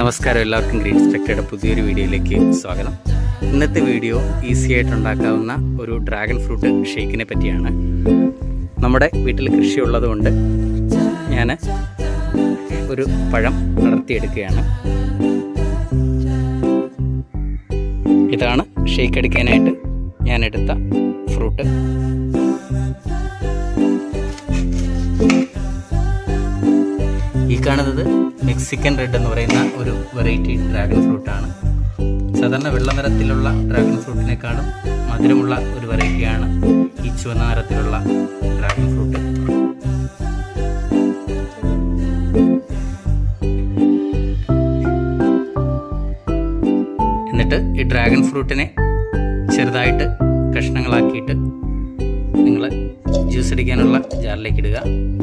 നമസ്കാരം എല്ലാവർക്കും ഗ്രീൻ സ്പെക്ടയുടെ പുതിയൊരു വീഡിയോയിലേക്ക് സ്വാഗതം ഇന്നത്തെ വീഡിയോ ഈസി ആയിട്ട് ഉണ്ടാക്കാവുന്ന ഒരു ഡ്രാഗൺ ഫ്രൂട്ട് ഷേക്കിനെ പറ്റിയാണ് നമ്മുടെ വീട്ടിൽ കൃഷിയുള്ളത് കൊണ്ട് ഞാൻ ഒരു പഴം വളർത്തിയെടുക്കുകയാണ് ഇതാണ് ഷേക്ക് എടുക്കാനായിട്ട് ഞാൻ എടുത്ത ഫ്രൂട്ട് ഈ കാണുന്നത് മെക്സിക്കൻ റെഡ് എന്ന് പറയുന്ന ഒരു വെറൈറ്റി ഡ്രാഗൺ ഫ്രൂട്ടാണ് സാധാരണ വെള്ള നിറത്തിലുള്ള ഡ്രാഗൺ ഫ്രൂട്ടിനേക്കാളും മധുരമുള്ള ഒരു വെറൈറ്റിയാണ് ഈ ചുവന്ന നിറത്തിലുള്ള ഡ്രാഗൺ ഫ്രൂട്ട് എന്നിട്ട് ഈ ഡ്രാഗൺ ഫ്രൂട്ടിനെ ചെറുതായിട്ട് കഷ്ണങ്ങളാക്കിയിട്ട് നിങ്ങൾ ജ്യൂസ് അടിക്കാനുള്ള ജാറിലേക്ക് ഇടുക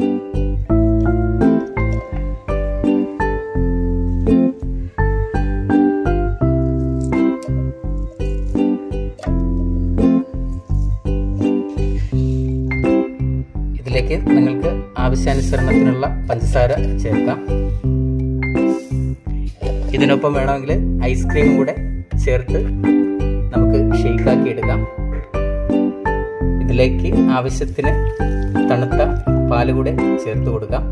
ഇതിലേക്ക് നിങ്ങൾക്ക് ആവശ്യാനുസരണത്തിനുള്ള പഞ്ചസാര ചേർക്കാം ഇതിനൊപ്പം വേണമെങ്കിൽ ഐസ്ക്രീമും കൂടെ ചേർത്ത് നമുക്ക് ഷെയ്ക്കാക്കി എടുക്കാം ഇതിലേക്ക് ആവശ്യത്തിന് തണുത്ത പാല് കൂടെ ചേർത്ത് കൊടുക്കാം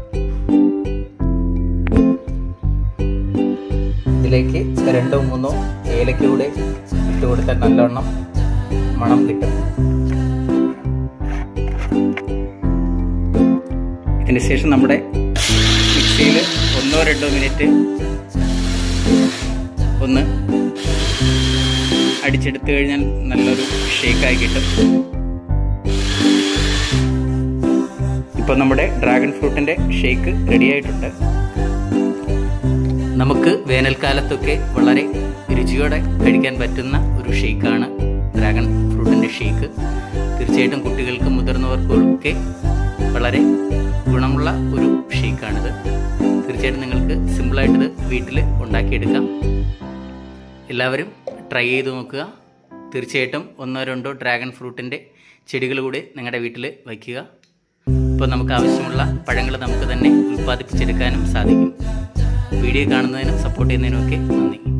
ഇതിലേക്ക് രണ്ടോ മൂന്നോ ഏലക്ക കൂടെ ഇട്ട് കൊടുത്താൽ നല്ലവണ്ണം മണം കിട്ടും ഇതിന് ശേഷം നമ്മുടെ മിക്സിയിൽ ഒന്നോ രണ്ടോ മിനിറ്റ് ഒന്ന് അടിച്ചെടുത്തു കഴിഞ്ഞാൽ നല്ലൊരു ഷേക്കായി കിട്ടും ഇപ്പോൾ നമ്മുടെ ഡ്രാഗൺ ഫ്രൂട്ടിൻ്റെ ഷേക്ക് റെഡി ആയിട്ടുണ്ട് നമുക്ക് വേനൽക്കാലത്തൊക്കെ വളരെ രുചിയോടെ കഴിക്കാൻ പറ്റുന്ന ഒരു ഷേക്കാണ് ഡ്രാഗൺ ഫ്രൂട്ടിൻ്റെ ഷേക്ക് തീർച്ചയായിട്ടും കുട്ടികൾക്കും മുതിർന്നവർക്കൊക്കെ വളരെ ഗുണമുള്ള ഒരു ഷേക്കാണിത് തീർച്ചയായിട്ടും നിങ്ങൾക്ക് സിമ്പിളായിട്ടിത് വീട്ടിൽ ഉണ്ടാക്കിയെടുക്കാം എല്ലാവരും ട്രൈ ചെയ്ത് നോക്കുക തീർച്ചയായിട്ടും ഒന്നോ രണ്ടോ ഡ്രാഗൺ ഫ്രൂട്ടിൻ്റെ ചെടികൾ കൂടി നിങ്ങളുടെ വീട്ടിൽ വയ്ക്കുക ഇപ്പോൾ നമുക്ക് ആവശ്യമുള്ള പഴങ്ങൾ നമുക്ക് തന്നെ ഉൽപ്പാദിപ്പിച്ചെടുക്കാനും സാധിക്കും വീഡിയോ കാണുന്നതിനും സപ്പോർട്ട് ചെയ്യുന്നതിനും ഒക്കെ നന്ദി